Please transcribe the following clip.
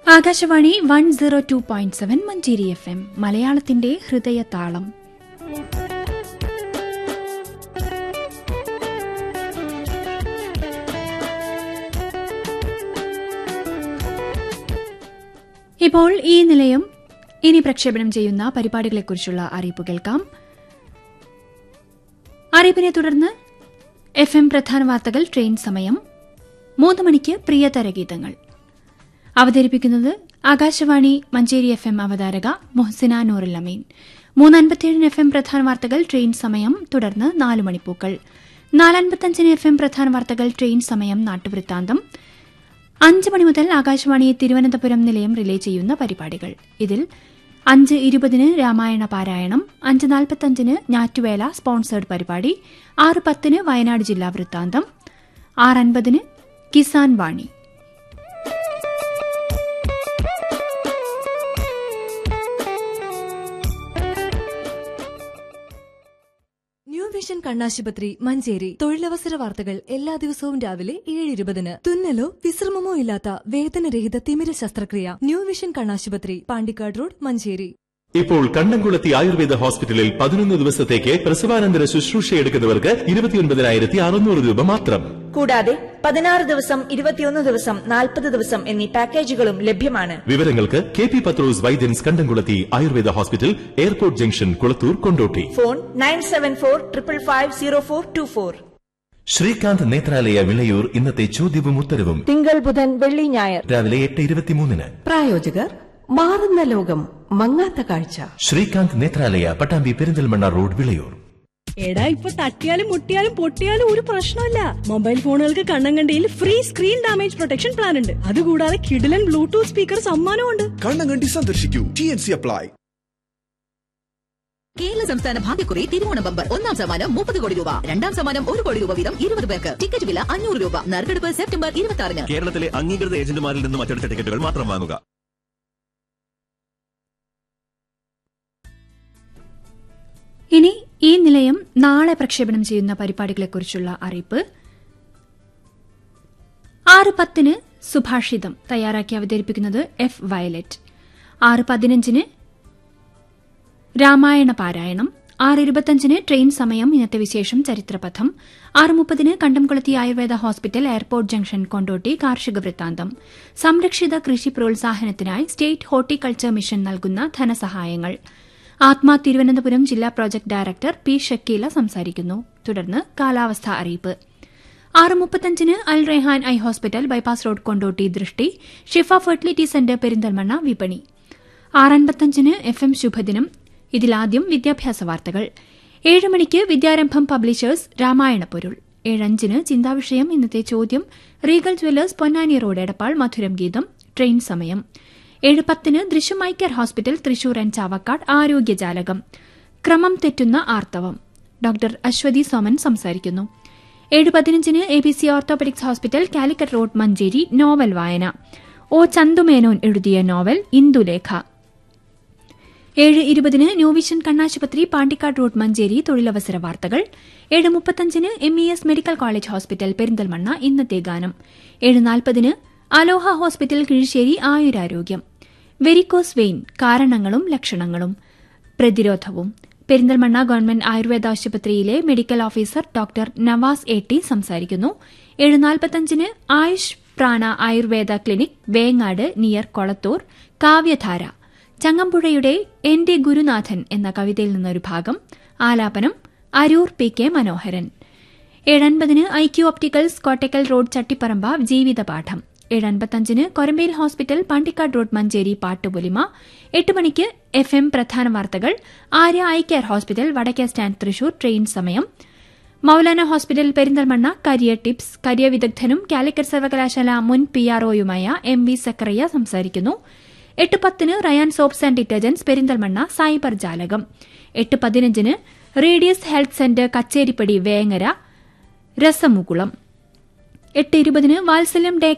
Akashvani one zero two point seven Manjeri F M മലയാളത്തിന്റെ ഹൃദയതാളം ഇപ്പോൾ ഈ നിലയം ഇനി പ്രക്ഷേപണം ചെയ്യുന്ന പരിപാടികളെക്കുറിച്ചുള്ള അറിയിപ്പ് കേൾക്കാം അറിയിപ്പിനെ തുടർന്ന് എഫ് എം പ്രധാന വാർത്തകൾ ട്രെയിൻ സമയം മൂന്ന് മണിക്ക് പ്രിയതര ഗീതങ്ങൾ അവതരിപ്പിക്കുന്നത് ആകാശവാണി മഞ്ചേരി എഫ് എം അവതാരക മൊഹസിന നൂറുൽ അമീൻ മൂന്നൻപത്തിയേഴിന് എഫ് എം പ്രധാന വാർത്തകൾ ട്രെയിൻ സമയം തുടർന്ന് നാല് മണിപ്പൂക്കൾ നാലൻപത്തഞ്ചിന് എഫ് എം പ്രധാന വാർത്തകൾ ട്രെയിൻ സമയം നാട്ടുവൃത്താന്തം അഞ്ച് മണി മുതൽ ആകാശവാണി തിരുവനന്തപുരം നിലയം റിലേ ചെയ്യുന്ന പരിപാടികൾ ഇതിൽ അഞ്ച് ഇരുപതിന് രാമായണ പാരായണം അഞ്ച് നാൽപ്പത്തഞ്ചിന് ഞാറ്റുവേല സ്പോൺസേഡ് പരിപാടി ആറ് പത്തിന് വയനാട് ജില്ലാ വൃത്താന്തം ആറ് അൻപതിന് കിസാൻ വാണി ന്യൂ വിഷൻ കണ്ണാശുപത്രി മഞ്ചേരി തൊഴിലവസര വാർത്തകൾ എല്ലാ ദിവസവും രാവിലെ ഏഴ് ഇരുപതിന് തുന്നലോ വിശ്രമമോ ഇല്ലാത്ത വേദനരഹിത തിമിര ശസ്ത്രക്രിയ ന്യൂ വിഷൻ കണ്ണാശുപത്രി പാണ്ടിക്കാട് റോഡ് മഞ്ചേരി ഇപ്പോൾ കണ്ണംകുളത്തി ആയുർവേദ ഹോസ്പിറ്റലിൽ പതിനൊന്ന് ദിവസത്തേക്ക് പ്രസവാനന്തര ശുശ്രൂഷ എടുക്കുന്നവർക്ക് ഇരുപത്തിയൊൻപതിനായിരത്തി അറുന്നൂറ് രൂപ മാത്രം കൂടാതെ പതിനാറ് ദിവസം ഇരുപത്തിയൊന്ന് ദിവസം നാൽപ്പത് ദിവസം എന്നീ പാക്കേജുകളും ലഭ്യമാണ് വിവരങ്ങൾക്ക് കെ പി പത്രോസ് വൈദ്യൻസ് Kandamkulathy Ayurveda hospital airport junction Kulathur Kondotty phone nine seven four triple five zero four two four Srikanth Netralaya Vilayur ഇന്നത്തെ ചോദ്യവും ഉത്തരവും തിങ്കൾ ബുധൻ വെള്ളി ഞായർ രാവിലെ എട്ട് ഇരുപത്തിമൂന്നിന് പ്രായോജകർ മാറുന്ന ലോകം മങ്ങാത്ത കാഴ്ച ശ്രീകാന്ത് നേത്രാലയ പട്ടാമ്പി പെരിന്തൽമണ്ണ റോഡ് വിളയൂർ എടാ ഇപ്പൊ തട്ടിയാലും മുട്ടിയാലും പൊട്ടിയാലും ഒരു പ്രശ്നമില്ല മൊബൈൽ ഫോണുകൾക്ക് കണ്ണം കണ്ടിയിൽ free screen damage protection plan ഉണ്ട് അതുകൂടാതെ കിഡിലൻ ബ്ലൂടൂത്ത് സ്പീക്കർ സമ്മാനമുണ്ട് കണ്ണങ്കണ്ടി സന്ദർശിക്കൂ T N C apply Kerala സംസ്ഥാന ഭാഗ്യക്കുറി തിരുവോണം ബമ്പർ ഒന്നാം സമ്മാനം മുപ്പത് കോടി രൂപ രണ്ടാം സമ്മാനം ഒരു കോടി രൂപ വീതം ഇരുപത് പേർക്ക് ടിക്കറ്റ് വില അഞ്ഞൂറ് രൂപ നറുക്കെടുപ്പ് സെപ്റ്റംബർ ഇരുപത്തി ആറിന് കേരളത്തിലെ അംഗീകൃത ഏജന്റുമാരിൽ നിന്നും അച്ചടിച്ച ടിക്കറ്റുകൾ മാത്രം വാങ്ങുക ഇനി ഈ നിലയം നാളെ പ്രക്ഷേപണം ചെയ്യുന്ന പരിപാടികളെക്കുറിച്ചുള്ള അറിയിപ്പ് ആറ് പത്തിന് സുഭാഷിതം തയ്യാറാക്കി അവതരിപ്പിക്കുന്നത് എഫ് വയലറ്റ് ആറ് പതിനഞ്ചിന് രാമായണ പാരായണം ആറ് ഇരുപത്തഞ്ചിന് ട്രെയിൻ സമയം ഇന്നത്തെ വിശേഷം ചരിത്രപഥം ആറ് മുപ്പതിന് Kandamkulathy Ayurveda hospital airport junction Kondotty കാർഷിക വൃത്താന്തം സംരക്ഷിത കൃഷി പ്രോത്സാഹനത്തിനായി സ്റ്റേറ്റ് ഹോർട്ടിക്കൾച്ചർ മിഷൻ നൽകുന്ന ധനസഹായങ്ങൾ ആത്മാ തിരുവനന്തപുരം ജില്ലാ പ്രോജക്ട് ഡയറക്ടർ പി ഷക്കീല സംസാരിക്കുന്നു തുടർന്ന് കാലാവസ്ഥാ അറിയിപ്പ് ആറ് മുപ്പത്തഞ്ചിന് Al Rehan eye hospital bypass road Kondotty Drishti Shifa fertility centre Perinthalmanna വിപണി ആറൻപത്തഞ്ചിന് എഫ് എം ശുഭദിനം ഇതിലാദ്യം വിദ്യാഭ്യാസ വാർത്തകൾ ഏഴ് മണിക്ക് വിദ്യാരംഭം പബ്ലിഷേഴ്സ് രാമായണ പൊരുൾ ഏഴഞ്ചിന് ചിന്താവിഷയം ഇന്നത്തെ ചോദ്യം regal jewellers Ponnani road Edappal മധുരം ഗീതം ട്രെയിൻ സമയം ഏഴ് പത്തിന് Drishyam eye care hospital Thrissur and Chavakkad ആരോഗ്യജാലകം ക്രമം തെറ്റുന്ന ആർത്തവം ഡോക്ടർ അശ്വതി സോമൻ സംസാരിക്കുന്നു ഏഴ് പതിനഞ്ചിന് A B C orthopaedics hospital Calicut road Manjeri novel വായന ഒ ചന്തുമേനോൻ എഴുതിയ നോവൽ ഇന്ദുലേഖ ഏഴ് ഇരുപതിന് ന്യൂവിഷൻ കണ്ണാശുപത്രി പാണ്ടിക്കാട് റോഡ് മഞ്ചേരി തൊഴിലവസര വാർത്തകൾ ഏഴ് മുപ്പത്തഞ്ചിന് M E S medical college hospital Perinthalmanna ഇന്നത്തെ ഗാനം ഏഴ് നാൽപ്പതിന് അലോഹ ഹോസ്പിറ്റൽ കിഴിശ്ശേരി ആയുരാരോഗ്യം വെരിക്കോസ് വെയിൻ കാരണങ്ങളും ലക്ഷണങ്ങളും പ്രതിരോധവും പെരിന്തൽമണ്ണ ഗവൺമെന്റ് ആയുർവേദ ആശുപത്രിയിലെ medical officer doctor Navas A T സംസാരിക്കുന്നു ഏഴ് നാൽപ്പത്തഞ്ചിന് ആയുഷ് പ്രാണ ആയുർവേദ ക്ലിനിക് വേങ്ങാട് നിയർ കൊളത്തൂർ കാവ്യധാര ചങ്ങമ്പുഴയുടെ എന്റെ ഗുരുനാഥൻ എന്ന കവിതയിൽ നിന്നൊരു ഭാഗം ആലാപനം അരൂർ പി കെ മനോഹരൻ ഏഴൻപതിന് I Q opticals Kottakkal road Chattiparamba ജീവിതപാഠം ഏഴൻപത്തഞ്ചിന് കൊരമ്പയിൽ ഹോസ്പിറ്റൽ പാണ്ടിക്കാട് റോഡ് മഞ്ചേരി പാട്ടുപൊലിമ എട്ട് മണിക്ക് എഫ് എം പ്രധാന വാർത്തകൾ ആര്യ ഐ കെയർ ഹോസ്പിറ്റൽ വടക്കേ സ്റ്റാൻഡ് തൃശൂർ ട്രെയിൻ സമയം Moulana hospital Perinthalmanna career tips career വിദഗ്ധനും Calicut സർവകലാശാല മുൻ പി ആർഒയുമായ എം വി സക്കറിയ സംസാരിക്കുന്നു എട്ട് പത്തിന് Rayan soaps and detergents Perinthalmanna cyber ജാലകം എട്ട് പതിനഞ്ചിന് radius health centre Kacheripady Vengara രസമുകുളം എട്ട് ഇരുപതിന് വാത്സല്യം ഡേ